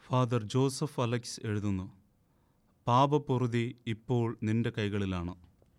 father Joseph Alex എഴുതുന്നു പാപപ്പൊറുതി ഇപ്പോൾ നിന്റെ കൈകളിലാണ്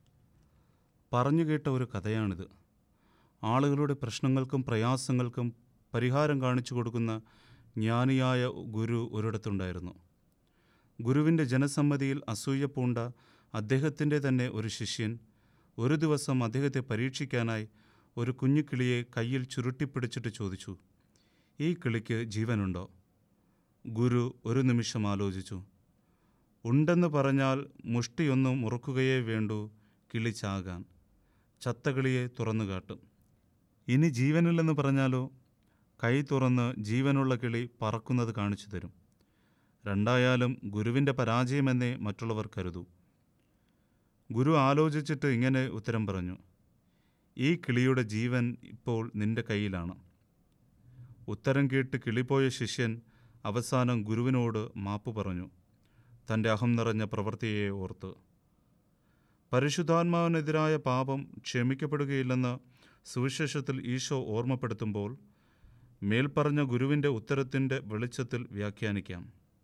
പറഞ്ഞു കേട്ട ഒരു കഥയാണിത് ആളുകളുടെ പ്രശ്നങ്ങൾക്കും പ്രയാസങ്ങൾക്കും പരിഹാരം കാണിച്ചു കൊടുക്കുന്ന ജ്ഞാനിയായ ഗുരു ഒരിടത്തുണ്ടായിരുന്നു ഗുരുവിൻ്റെ ജനസമ്മതിയിൽ അസൂയ പൂണ്ട അദ്ദേഹത്തിൻ്റെ തന്നെ ഒരു ശിഷ്യൻ ഒരു ദിവസം അദ്ദേഹത്തെ പരീക്ഷിക്കാനായി ഒരു കുഞ്ഞു കിളിയെ കയ്യിൽ ചുരുട്ടിപ്പിടിച്ചിട്ട് ചോദിച്ചു ഈ കിളിക്ക് ജീവനുണ്ടോ ഗുരു ഒരു നിമിഷം ആലോചിച്ചു ഉണ്ടെന്ന് പറഞ്ഞാൽ മുഷ്ടിയൊന്നും മുറുക്കുകയേ വേണ്ടൂ കിളി ചാകാൻ ചത്ത കിളിയെ തുറന്നു കാട്ടും ഇനി ജീവനില്ലെന്ന് പറഞ്ഞാലോ കൈ തുറന്ന് ജീവനുള്ള കിളി പറക്കുന്നത് കാണിച്ചു തരും രണ്ടായാലും ഗുരുവിൻ്റെ പരാജയമെന്നേ മറ്റുള്ളവർ കരുതൂ ഗുരു ആലോചിച്ചിട്ട് ഇങ്ങനെ ഉത്തരം പറഞ്ഞു ഈ കിളിയുടെ ജീവൻ ഇപ്പോൾ നിന്റെ കയ്യിലാണ് ഉത്തരം കേട്ട് കിളിപ്പോയ ശിഷ്യൻ അവസാനം ഗുരുവിനോട് മാപ്പ് പറഞ്ഞു തൻ്റെ അഹം നിറഞ്ഞ പ്രവൃത്തിയെ ഓർത്ത് പരിശുദ്ധാത്മാവിനെതിരായ പാപം ക്ഷമിക്കപ്പെടുകയില്ലെന്ന് സുവിശേഷത്തിൽ ഈശോ ഓർമ്മപ്പെടുത്തുമ്പോൾ മേൽപ്പറഞ്ഞ ഗുരുവിൻ്റെ ഉത്തരത്തിൻ്റെ വെളിച്ചത്തിൽ വ്യാഖ്യാനിക്കാം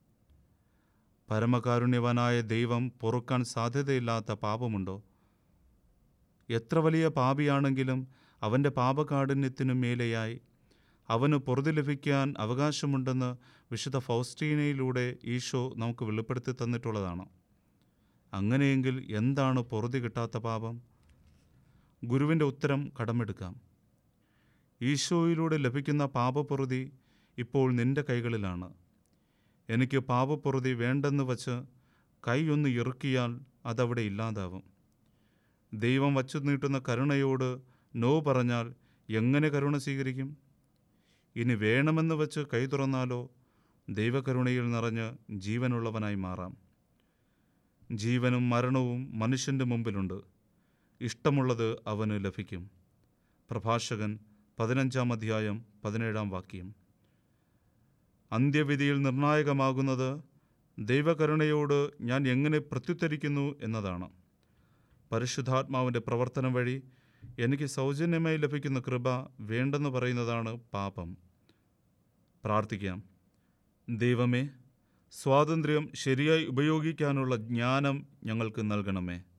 പരമകാരുണ്യവാനായ ദൈവം പൊറുക്കാൻ സാധ്യതയില്ലാത്ത പാപമുണ്ടോ എത്ര വലിയ പാപിയാണെങ്കിലും അവൻ്റെ പാപകാഠിന്യത്തിനു മേലെയായി അവന് പൊറുതി ലഭിക്കാൻ അവകാശമുണ്ടെന്ന് വിശുദ്ധ ഫൗസ്റ്റീനയിലൂടെ ഈശോ നമുക്ക് വെളിപ്പെടുത്തി തന്നിട്ടുള്ളതാണ് അങ്ങനെയെങ്കിൽ എന്താണ് പൊറുതി കിട്ടാത്ത പാപം ഗുരുവിൻ്റെ ഉത്തരം കടമെടുക്കാം ഈശോയിലൂടെ ലഭിക്കുന്ന പാപപ്പൊറുതി ഇപ്പോൾ നിന്റെ കൈകളിലാണ് എനിക്ക് പാപപ്പൊറുതി വേണ്ടെന്ന് വച്ച് കൈയൊന്ന് ഇറുക്കിയാൽ അതവിടെ ഇല്ലാതാവും ദൈവം വച്ചു നീട്ടുന്ന കരുണയോട് നോ പറഞ്ഞാൽ എങ്ങനെ കരുണ സ്വീകരിക്കും ഇനി വേണമെന്ന് വച്ച് കൈ തുറന്നാലോ ദൈവകരുണയിൽ നിറഞ്ഞ് ജീവനുള്ളവനായി മാറാം ജീവനും മരണവും മനുഷ്യൻ്റെ മുമ്പിലുണ്ട് ഇഷ്ടമുള്ളത് അവന് ലഭിക്കും പ്രഭാഷകൻ പതിനഞ്ചാം അധ്യായം പതിനേഴാം വാക്യം അന്ത്യവിധിയിൽ നിർണായകമാകുന്നത് ദൈവകരുണയോട് ഞാൻ എങ്ങനെ പ്രത്യുത്തരിക്കുന്നു എന്നതാണ് പരിശുദ്ധാത്മാവിൻ്റെ പ്രവർത്തനം വഴി എനിക്ക് സൗജന്യമായി ലഭിക്കുന്ന കൃപ വേണ്ടെന്ന് പറയുന്നതാണ് പാപം പ്രാർത്ഥിക്കാം ദൈവമേ സ്വാതന്ത്ര്യം ശരിയായി ഉപയോഗിക്കാനുള്ള ജ്ഞാനം ഞങ്ങൾക്ക് നൽകണമേ